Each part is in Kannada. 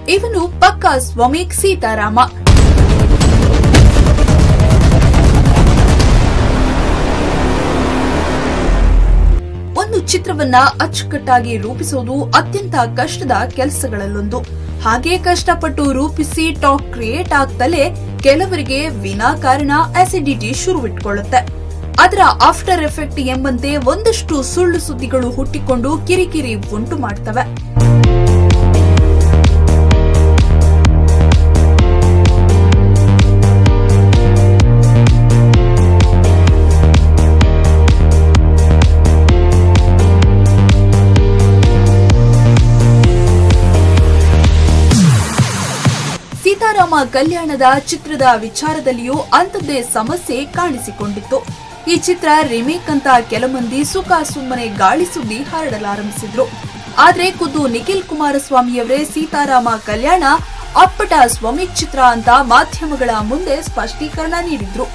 ಇವನು ಪಕ್ಕಾ ಸ್ವಮೇಕ್ ಸೀತಾರಾಮ ಒಂದು ಚಿತ್ರವನ್ನ ಅಚ್ಚುಕಟ್ಟಾಗಿ ರೂಪಿಸುವುದು ಅತ್ಯಂತ ಕಷ್ಟದ ಕೆಲಸಗಳಲ್ಲೊಂದು ಹಾಗೆ ಕಷ್ಟಪಟ್ಟು ರೂಪಿಸಿ ಟಾಕ್ ಕ್ರಿಯೇಟ್ ಆಗ್ತಲೇ ಕೆಲವರಿಗೆ ವಿನಾಕಾರಣ ಅಸಿಡಿಟಿ ಶುರುವಿಟ್ಕೊಳ್ಳುತ್ತೆ ಅದರ ಆಫ್ಟರ್ ಎಫೆಕ್ಟ್ ಎಂಬಂತೆ ಒಂದಷ್ಟು ಸುಳ್ಳು ಸುದ್ದಿಗಳು ಹುಟ್ಟಿಕೊಂಡು ಕಿರಿಕಿರಿ ಉಂಟು ಮಾಡ್ತವೆ ಸೀತಾರಾಮ ಕಲ್ಯಾಣದ ಚಿತ್ರದ ವಿಚಾರದಲ್ಲಿಯೂ ಅಂಥದ್ದೇ ಸಮಸ್ಯೆ ಕಾಣಿಸಿಕೊಂಡಿತ್ತು ಈ ಚಿತ್ರ ರಿಮೇಕ್ ಅಂತ ಕೆಲ ಮಂದಿ ಸುಖ ಸುಮ್ಮನೆ ಗಾಳಿ ಸುದ್ದಿ ಹರಡಲಾರಂಭಿಸಿದ್ರು ಆದ್ರೆ ಖುದ್ದು ನಿಖಿಲ್ ಕುಮಾರಸ್ವಾಮಿಯವರೇ ಸೀತಾರಾಮ ಕಲ್ಯಾಣ ಅಪ್ಪಟ ಸ್ವಮಿಕ್ ಚಿತ್ರ ಅಂತ ಮಾಧ್ಯಮಗಳ ಮುಂದೆ ಸ್ಪಷ್ಟೀಕರಣ ನೀಡಿದ್ರು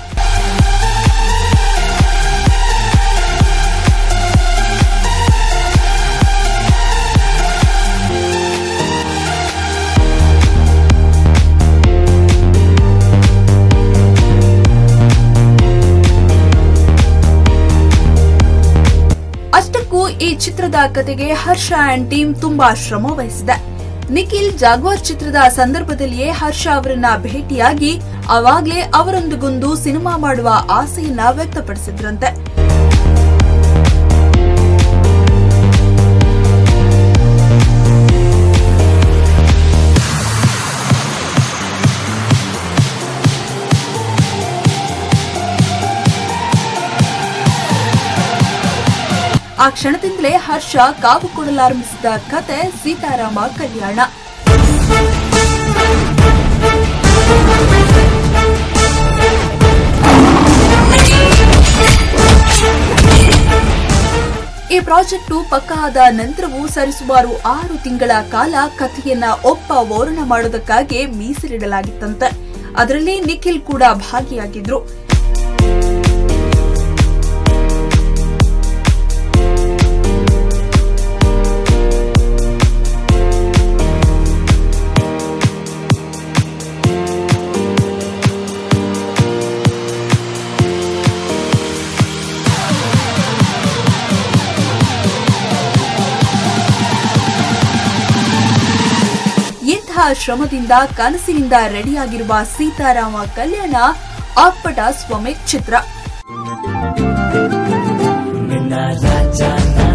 ಅಷ್ಟಕ್ಕೂ ಈ ಚಿತ್ರದ ಕತೆಗೆ ಹರ್ಷ ಅಂಡ್ ಟೀಮ್ ತುಂಬಾ ಶ್ರಮ ವಹಿಸಿದೆ ನಿಖಿಲ್ ಜಾಗ್ವಾರ್ ಚಿತ್ರದ ಸಂದರ್ಭದಲ್ಲಿಯೇ ಹರ್ಷ ಅವರನ್ನ ಭೇಟಿಯಾಗಿ ಅವಾಗ್ಲೇ ಅವರೊಂದಿಗೊಂದು ಸಿನಿಮಾ ಮಾಡುವ ಆಸೆಯನ್ನ ವ್ಯಕ್ತಪಡಿಸಿದ್ರಂತೆ ಆ ಕ್ಷಣದಿಂದಲೇ ಹರ್ಷ ಕಾವು ಕೊಡಲಾರಂಭಿಸಿದ ಕತೆ ಸೀತಾರಾಮ ಕಲ್ಯಾಣ ಈ ಪ್ರಾಜೆಕ್ಟು ಪಕ್ಕ ಆದ ನಂತರವೂ ಸರಿಸುಮಾರು ಆರು ತಿಂಗಳ ಕಾಲ ಕಥೆಯನ್ನ ಒಪ್ಪ ಓರಣ ಮಾಡೋದಕ್ಕಾಗಿ ಮೀಸಲಿಡಲಾಗಿತ್ತಂತೆ ಅದರಲ್ಲಿ ನಿಖಿಲ್ ಕೂಡ ಭಾಗಿಯಾಗಿದ್ರು ಇಂತಹ ಶ್ರಮದಿಂದ ಕನಸಿನಿಂದ ರೆಡಿಯಾಗಿರುವ ಸೀತಾರಾಮ ಕಲ್ಯಾಣ ಅಪ್ಪಟ ಸ್ವಮೇಕ್ ಚಿತ್ರ ನಿನ್ನ ರಾಜ